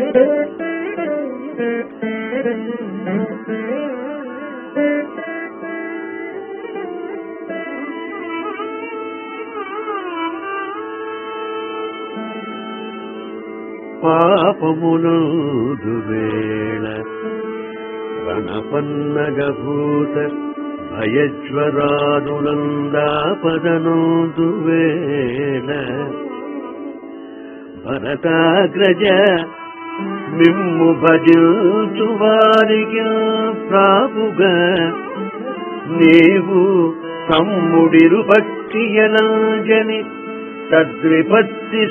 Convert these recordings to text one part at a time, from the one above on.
పాపమునందు వేళ రణపన్నగభూత భయజ్వరాదునందాపదనోదు వేళ భరతాగ్రజ మిమ్ము భజించు వారికి ప్రాపుగా నీవు తమ్ముడిరు పట్టియలంజని తద్విపత్తి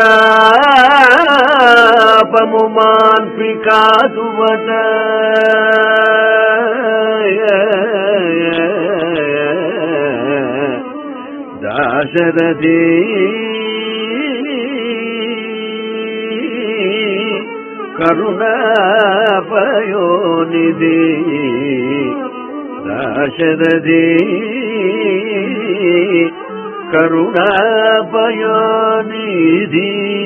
సంతాపము మాన్పి కాదువట దాశరథి కరుణాపయోనిధి దాశరథి కరుణాపయోనిధి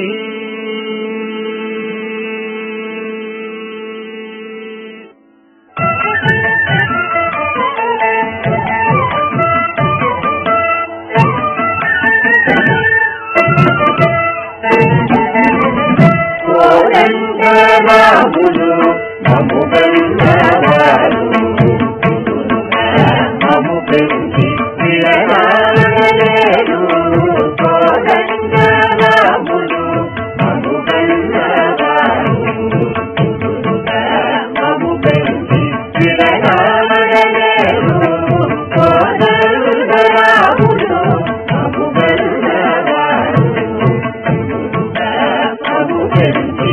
కోదండరాములు మము పెంచవారు మము పెంచి విడనాడలేరు కోదండరాములు మము పెంచవారు మము పెంచి విడనాడలేరు కోదండరాములు మము పెంచవారు మము పెంచి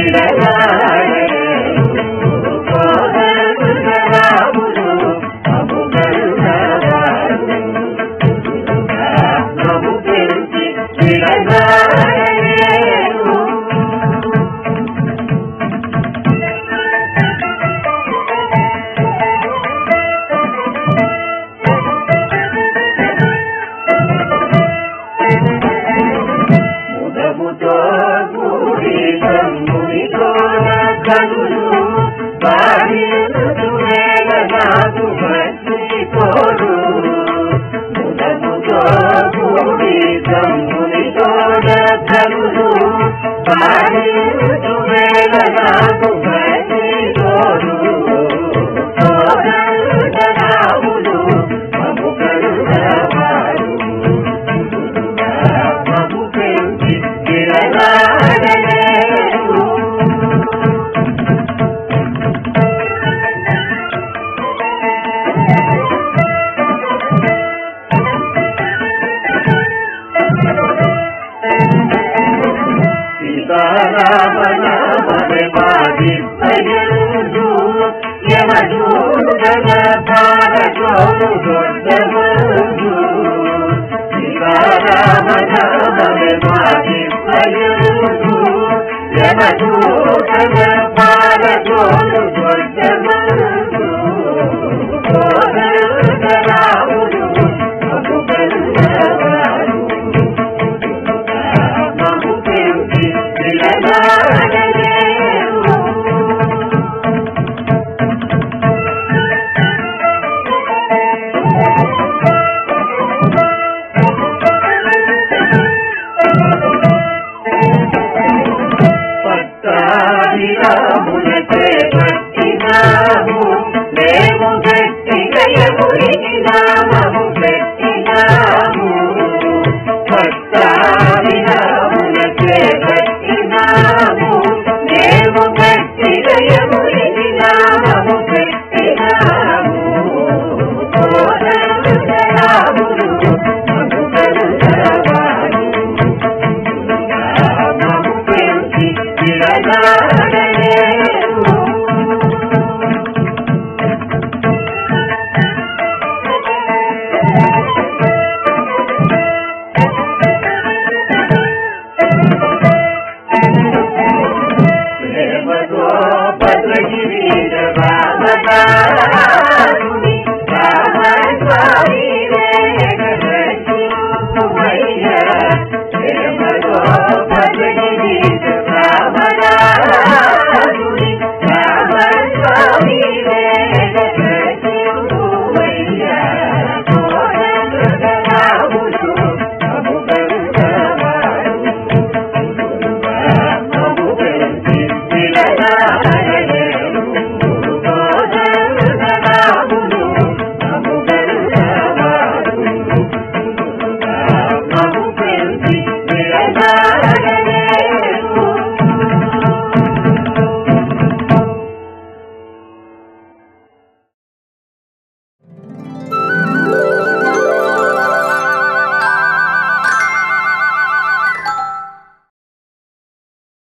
ముదముతో కూడి కన్నునితో కనులు బాధించు వేళ నాకు భక్తి తోడు ముదముతో కూడి కన్నునితో కనులు బాధించు వేళ నాకు భక్తి తోడు రాములు మము కరుణవారు మము పెంచి విడనాడలేరు సీతారామనామని బాధింపయందు యమదూతల పారజోడు దొడ్డమందు సీతారామనామని బాధింపయందు యమదూతల పారజోడు దొడ్డమందు కోదండరాముడు మగు కరుణవారు మము పెంచి విడనాడలేరు పట్టాభిరాములచే పట్టినా